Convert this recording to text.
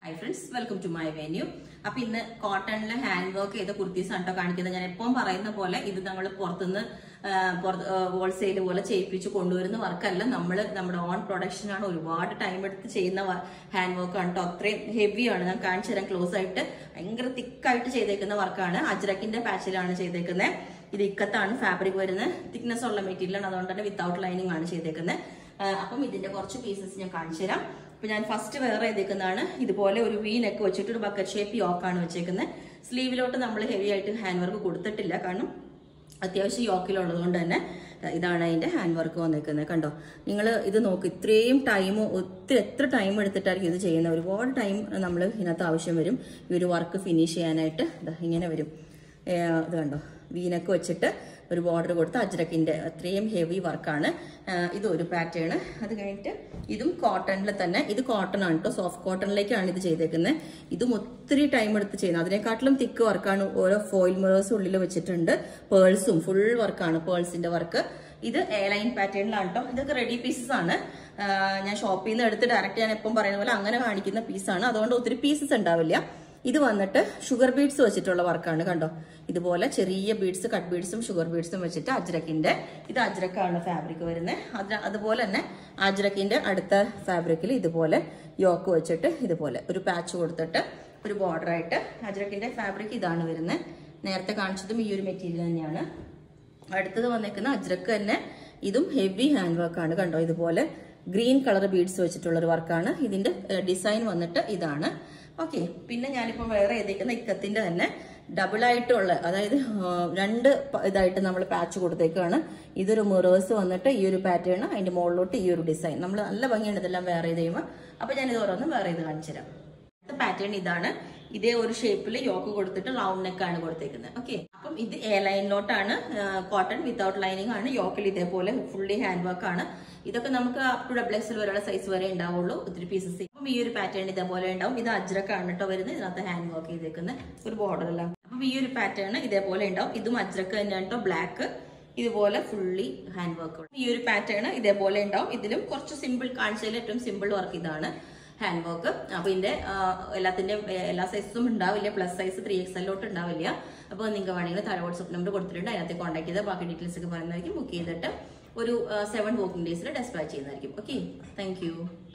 high friends welcome to my venue അപ്പൊ ഇന്ന് കോട്ടണിലെ hand work ചെയ്ത കുർത്തീസ് ആണ് കേട്ടോ കാണിക്കുന്നത് ഞാൻ എപ്പം പറയുന്ന പോലെ ഇത് നമ്മൾ പുറത്തുനിന്ന് ഹോൾസെയിൽ പോലെ ചെയ്യിപ്പിച്ച് കൊണ്ടുവരുന്ന വർക്കല്ല നമ്മൾ നമ്മുടെ ഓൺ പ്രൊഡക്ഷൻ ആണ് ഒരുപാട് ടൈം എടുത്ത് ചെയ്യുന്ന ഹാൻഡ് വർക്ക് ആണ് കേട്ടോ അത്രയും ഹെവിയാണ് ഞാൻ കാണിച്ചു തരാം ക്ലോസ് ആയിട്ട് ഭയങ്കര തിക്കായിട്ട് ചെയ്തേക്കുന്ന വർക്കാണ് അജ്രക്കിന്റെ പാച്ചിലാണ് ചെയ്തേക്കുന്നത് ഇത് ഇക്കത്താണ് ഫാബ്രിക് വരുന്നത് തിക്നെസ് ഉള്ള മെറ്റീരിയൽ ആണ് അതുകൊണ്ട് തന്നെ വിത്തൗട്ട് ലൈനിങ് ആണ് ചെയ്തേക്കുന്നത് അപ്പം ഇതിന്റെ കുറച്ച് പീസസ് ഞാൻ കാണിച്ചു തരാം അപ്പൊ ഞാൻ ഫസ്റ്റ് വേറെ ചെയ്തേക്കുന്നതാണ് ഇതുപോലെ ഒരു വി നെക്ക് വെച്ചിട്ട് ഒരു ബക്കറ്റ് ഷേപ്പ് യോക്കാണ് വെച്ചേക്കുന്നത് സ്ലീവിലോട്ട് നമ്മൾ ഹെവി ആയിട്ട് ഹാൻഡ് വർക്ക് കൊടുത്തിട്ടില്ല കാരണം അത്യാവശ്യം യോക്കിലുള്ളത് കൊണ്ട് തന്നെ ഇതാണ് അതിന്റെ ഹാൻഡ് വർക്ക് വന്നേക്കുന്നത് കണ്ടോ നിങ്ങൾ ഇത് നോക്ക് ഇത്രയും ടൈം ഒത്തിരി എത്ര ടൈം എടുത്തിട്ടായിരിക്കും ഇത് ചെയ്യുന്നത് ഒരുപാട് ടൈം നമ്മൾ ഇതിനകത്ത് ആവശ്യം വരും ഈ ഒരു വർക്ക് ഫിനിഷ് ചെയ്യാനായിട്ട് ദാ ഇങ്ങനെ വരും ഏഹ് ഇത് കണ്ടോ വീനക്ക് വെച്ചിട്ട് ഒരു ബോർഡർ കൊടുത്ത് അജ്രക്കിന്റെ അത്രയും ഹെവി വർക്കാണ് ഇത് ഒരു പാറ്റേൺ അത് കഴിഞ്ഞിട്ട് ഇതും കോട്ടണിൽ തന്നെ ഇത് കോട്ടൺ ആണ് കേട്ടോ സോഫ്റ്റ് കോട്ടണിലേക്കാണ് ഇത് ചെയ്തേക്കുന്നത് ഇതും ഒത്തിരി ടൈം എടുത്ത് ചെയ്യുന്നത് അതിനെക്കാട്ടിലും തിക്ക് വർക്കാണ് ഓരോ ഫോയിൽ മിറേഴ്സ് ഉള്ളിൽ വെച്ചിട്ടുണ്ട് പേൾസും ഫുൾ വർക്കാണ് പേൾസിന്റെ വർക്ക് ഇത് എ ലൈൻ പാറ്റേണിലാണ് കേട്ടോ ഇതൊക്കെ റെഡി പീസസ് ആണ് ഞാൻ ഷോപ്പിൽ നിന്ന് എടുത്ത് ഡയറക്റ്റ് ഞാൻ എപ്പം പറയുന്ന പോലെ അങ്ങനെ കാണിക്കുന്ന പീസാണ് അതുകൊണ്ട് ഒത്തിരി പീസസ് ഉണ്ടാവില്ല ഇത് വന്നിട്ട് ഷുഗർ ബീഡ്സ് വെച്ചിട്ടുള്ള വർക്കാണ് കണ്ടോ ഇതുപോലെ ചെറിയ ബീഡ്സ് കട്ട് ബീഡ്സും ഷുഗർ ബീഡ്സും വെച്ചിട്ട് അജ്രക്കിന്റെ ഇത് അജ്രക്കാണ് ഫാബ്രിക് വരുന്നത് അത് അതുപോലെ തന്നെ അജ്രക്കിന്റെ അടുത്ത ഫാബ്രിക്കിൽ ഇതുപോലെ യോക്ക് വെച്ചിട്ട് ഇതുപോലെ ഒരു പാച്ച് കൊടുത്തിട്ട് ഒരു ബോർഡർ ആയിട്ട് അജ്രക്കിന്റെ ഫാബ്രിക് ഇതാണ് വരുന്നത് നേരത്തെ കാണിച്ചതും ഈ ഒരു മെറ്റീരിയൽ തന്നെയാണ് അടുത്തത് വന്നേക്കുന്ന അജ്രക്ക് തന്നെ ഇതും ഹെവി ഹാൻഡ് വർക്കാണ് കണ്ടോ ഇതുപോലെ ഗ്രീൻ കളർ ബീഡ്സ് വെച്ചിട്ടുള്ള ഒരു വർക്കാണ് ഇതിന്റെ ഡിസൈൻ വന്നിട്ട് ഇതാണ് ഓക്കെ പിന്നെ ഞാനിപ്പോൾ വേറെ ചെയ്തേക്കുന്ന ഇക്കത്തിന്റെ തന്നെ ഡബിൾ ആയിട്ടുള്ള അതായത് രണ്ട് ഇതായിട്ട് നമ്മൾ പാച്ച് കൊടുത്തേക്കാണ് ഇതൊരു മിറേഴ്സ് വന്നിട്ട് ഈ ഒരു പാറ്റേൺ അതിന്റെ മുകളിലോട്ട് ഈ ഒരു ഡിസൈൻ നമ്മൾ നല്ല ഭംഗിയാണ് ഇതെല്ലാം വേറെ ചെയ്ത് കഴിയുമ്പോൾ അപ്പൊ ഞാൻ ഇത് ഓരോന്നും വേറെ ചെയ്ത് കാണിച്ചു തരാം പാറ്റേൺ ഇതാണ് ഇതേ ഒരു ഷേപ്പിൽ യോക്ക് കൊടുത്തിട്ട് റൗണ്ട് നെക്ക് ആണ് കൊടുത്തേക്കുന്നത് ഓക്കെ അപ്പം ഇത് എ ലൈനിലോട്ടാണ് കോട്ടൺ വിത്തൗട്ട് ലൈനിങ് ആണ് യോക്കിൽ ഇതേപോലെ ഫുള്ളി ഹാൻഡ് വർക്ക് ആണ് ഇതൊക്കെ നമുക്ക് അപ് ടു ഡബിൾ എക്സൽ വരെയുള്ള സൈസ് വരെ ഉണ്ടാവുള്ളൂ ഒത്തിരി പീസസ് അപ്പം ഈ ഒരു പാറ്റേൺ ഇതേപോലെ ഉണ്ടാവും ഇത് അജ്രക്കാണ് കേട്ടോ വരുന്നത് ഇതിനകത്ത് ഹാൻഡ് വർക്ക് ചെയ്തേക്കുന്നത് ഒരു ബോർഡർ എല്ലാം അപ്പം ഈ ഒരു പാറ്റേൺ ഇതേപോലെ ഉണ്ടാവും ഇതും അജ്രക്ക് തന്നെയാണ് കേട്ടോ ബ്ലാക്ക് ഇതുപോലെ ഫുള്ളി ഹാൻഡ് വർക്ക് ഈ ഒരു പാറ്റേൺ ഇതേപോലെ ഉണ്ടാവും ഇതിലും കുറച്ച് സിമ്പിൾ കാണിച്ചതിൽ ഏറ്റവും സിമ്പിൾ വർക്ക് ഇതാണ് ഹാൻഡ് വർക്ക് അപ്പൊ ഇതിന്റെ എല്ലാത്തിന്റെ എല്ലാ സൈസും ഉണ്ടാവില്ല പ്ലസ് സൈസ് ത്രീ എക്സ് എല്ലോട്ട് ഉണ്ടാവില്ല അപ്പോൾ നിങ്ങൾക്ക് വേണമെങ്കിൽ താഴെ വാട്സപ്പ് നമ്പർ കൊടുത്തിട്ടുണ്ട് അതിനകത്ത് കോൺടാക്ട് ചെയ്താൽ ബാക്കി ഡീറ്റെയിൽസ് ഒക്കെ പറയുന്നതായിരിക്കും ബുക്ക് ചെയ്തിട്ട് ഒരു സെവൻ വർക്കിംഗ് ഡേയ്സിൽ ഡെസ്പാച്ച് ചെയ്യുന്നതായിരിക്കും ഓക്കെ താങ്ക്